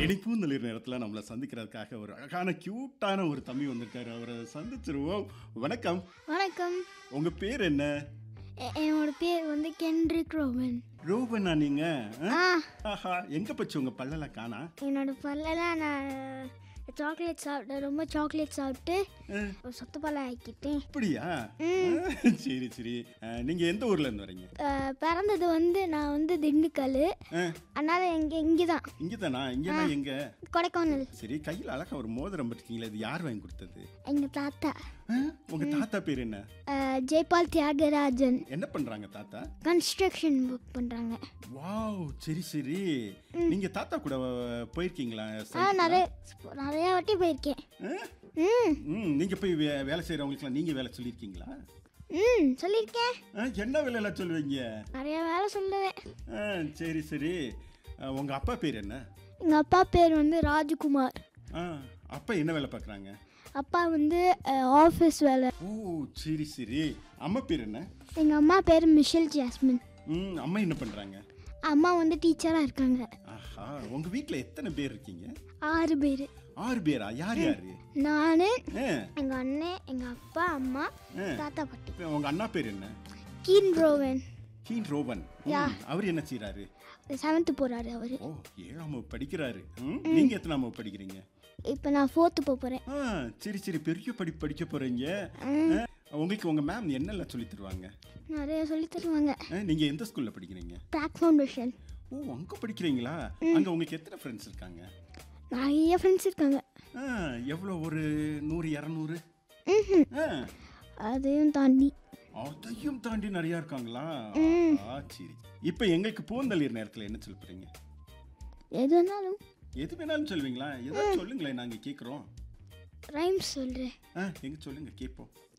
இனிப்பூந்தளிர் நேரத்தில் நம்மளை சந்திக்கிறதுக்காக ஒரு அழகான கியூட்டான ஒரு தம்பி வந்திருக்காரு அவரை சந்திச்சிருவோம் வணக்கம் வணக்கம் உங்க பேர் என்ன எ- என்னோட பேர் வந்து கென்ட்ரிக் ரோவன் ரோபனா நீங்க ஆ? ஆ ஆஹா எங்க பச்சு உங்க பல்லெல்லாம் காணா என்னோட பல்லெல்லாம் நான் சாக்லேட் சாப்பிட்டேன் ரொம்ப சாக்லேட் சாப்பிட்டு ஆ, ஒரு சொத்து பல்ல ஆக்கிட்டேன் அப்படியா சரி சரி ஆ, நீங்க எந்த ஊர்ல இருந்து வரீங்க அஹ், பிறந்தது வந்து நான் வந்து திண்டுக்கல் ஆ, அதனால இங்கே இங்கே தான் இங்கதானா இங்கனா எங்க கொடைக்கானல் சரி கையில் அழகா ஒரு மோதிரம் பட்டிருக்கீங்களா இது யார் வாங்கி கொடுத்தது எங்கள் தாத்தா ஆ, உங்க தாத்தா பேர் என்ன அஹ், ஜெய்பால் தியாகராஜன் என்ன பண்றாங்க தாத்தா கன்ஸ்ட்ரக்ஷன் ஒர்க் பண்ணுறாங்க வாவ் சரி சரி நீங்க தாத்தா கூட அஹ், போயிருக்கீங்களா ஆ சைக்கிள்ல? நிறைய நிறைய வாட்டி போயிருக்கேன் ஆ? ம் ம் நீங்க போய் வே- வேலை செய்யறவங்களுக்குலாம் நீங்க வேலை சொல்லியிருக்கீங்களா ம் சொல்லியிருக்கேன் ஆ, என்ன வேலையெல்லாம் சொல்லுவீங்க நிறைய வேலை சொல்லுவேன் ஆ, சரி சரி ஆ, உங்க அப்பா பேர் என்ன எங்கள் அப்பா பேர் வந்து ராஜ்குமார் ஆ, அப்பா என்ன வேலை பார்க்குறாங்க அப்பா வந்து ஆஃபீஸ் வேலை ஓ சரி சரி அம்மா பேர் என்ன எங்கள் அம்மா பேர் மிஷேல் ஜாஸ்மின் ம் அம்மா என்ன பண்றாங்க அம்மா வந்து டீச்சராக இருக்காங்க ஆஹா உங்க வீட்ல எத்தனை பேர் இருக்கீங்க ஆறு பேர் ஆறு பேரா யார் யாரு நான் ஆ, எங்கள் அண்ணன் எங்கள் அப்பா அம்மா ஆ. தாத்தா பாட்டி இப்ப உங்க அண்ணா பேர் என்ன கீன் ரோவன் கீன் ரோபன் ம், அவர் என்ன செய்றாரு செவன்த்து போகிறாரு அவர் ஓ ஏழாம் வகுப்பு படிக்கிறாரு ம், நீங்க எத்தனாம் வகுப்பு படிக்கிறீங்க இப்போ நான் ஃபோர்த்து போக போகிறேன் ஆ சரி சரி பெரிய படிப்பு படிக்க போறீங்க ஆ, உங்களுக்கு உங்க மேம் என்னெல்லாம் சொல்லி தருவாங்க நிறைய சொல்லி தருவாங்க ஆ, நீங்க எந்த ஸ்கூல்ல படிக்கிறீங்க ப்ராக் ஃபவுண்டேஷன் ஓ அங்க படிக்கிறீங்களா அங்க உங்களுக்கு எத்தனை ஃப்ரெண்ட்ஸ் இருக்காங்க நிறைய ஃப்ரெண்ட்ஸ் இருக்காங்க ஆ, எவ்வளோ ஒரு நூறு இரநூறு ம்ஹும். ஆ, அதையும் தாண்டி அதையும் தாண்டி நிறைய இருக்காங்களா ம். ஆ சரி இப்போ எங்களுக்கு பூந்தளிர் நேரத்தில் என்ன சொல்ல போறீங்க எது வேணாலும் எது வேணாலும் சொல்லுவீங்களா ஏதாவது சொல்லுங்களேன் நாங்க கேட்குறோம் ரைம்ஸ் சொல்கிறேன் ஆ எங்க சொல்லுங்க கேட்போம்